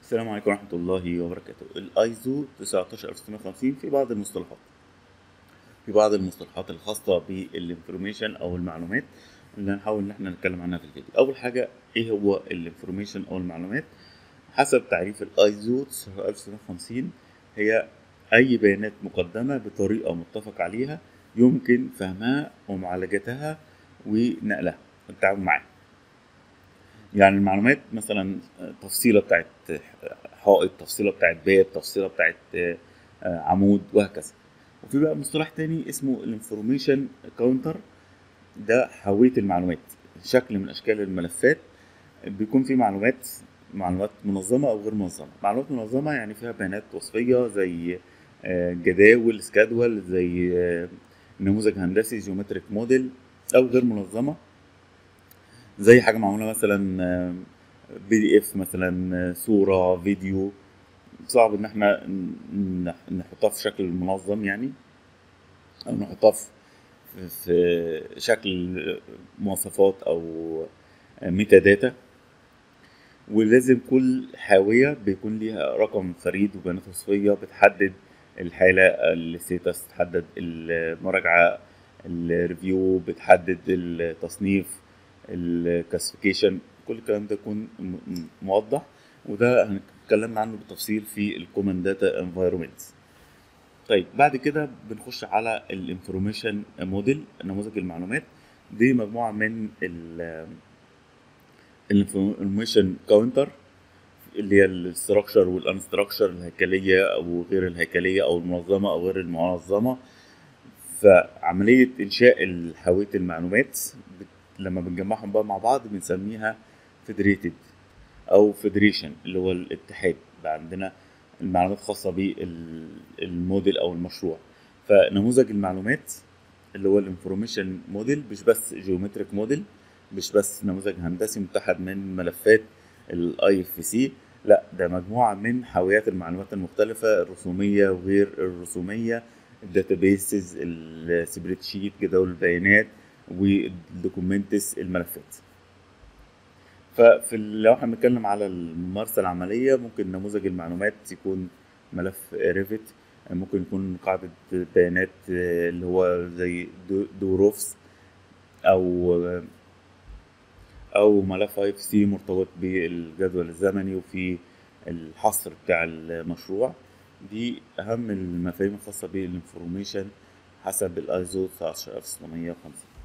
السلام عليكم ورحمة الله وبركاته الايزو 19650 في بعض المصطلحات في بعض المصطلحات الخاصة بالانفورميشن او المعلومات اللي هنحاول ان احنا نتكلم عنها في الفيديو اول حاجة ايه هو الانفورميشن او المعلومات حسب تعريف الايزو 19650 هي اي بيانات مقدمة بطريقة متفق عليها يمكن فهمها ومعالجتها ونقلها والتعامل معاها يعني المعلومات مثلا تفصيله بتاعت حائط تفصيله بتاعت باب تفصيله بتاعت عمود وهكذا وفي بقى مصطلح تاني اسمه الانفورميشن كاونتر ده هويه المعلومات شكل من اشكال الملفات بيكون في معلومات معلومات منظمه او غير منظمه معلومات منظمه يعني فيها بيانات وصفيه زي جداول سكادول زي نموذج هندسي جيومتريك موديل او غير منظمه زي حاجه معموله مثلا بي دي اف مثلا صوره فيديو صعب ان احنا نحطها في شكل منظم يعني او نحطها في شكل مواصفات او ميتا داتا ولازم كل حاوية بيكون ليها رقم فريد وبيانات وصفية بتحدد الحالة الستيتس تحدد المراجعة الريفيو بتحدد التصنيف الكلاسيفيكيشن كل الكلام ده يكون موضح وده هنتكلم عنه بالتفصيل في الكومن داتا انفايرمنت طيب بعد كده بنخش على الانفورميشن موديل نموذج المعلومات دي مجموعه من الانفورميشن كاونتر اللي هي الاستراكشر والانستراكشر الهيكليه او غير الهيكليه او المنظمه او غير المنظمه فعمليه انشاء حاويه المعلومات لما بنجمعهم بقى مع بعض بنسميها فيدريتد او فيدريشن اللي هو الاتحاد بقى عندنا المعلومات خاصة بالموديل او المشروع فنموذج المعلومات اللي هو الانفورميشن موديل مش بس جيومتريك موديل مش بس نموذج هندسي متحد من ملفات الاي اف سي لا ده مجموعة من حاويات المعلومات المختلفة الرسومية وغير الرسومية الداتابيسز السبريد شيت جداول البيانات والدوكيومنتس الملفات ففي لو احنا بنتكلم على الممارسه العمليه ممكن نموذج المعلومات يكون ملف ريفت ممكن يكون قاعده بيانات اللي هو زي دوروفس او او ملف اي اف سي مرتبط بالجدول الزمني وفي الحصر بتاع المشروع دي اهم المفاهيم الخاصه بالانفورميشن حسب الايزو 19650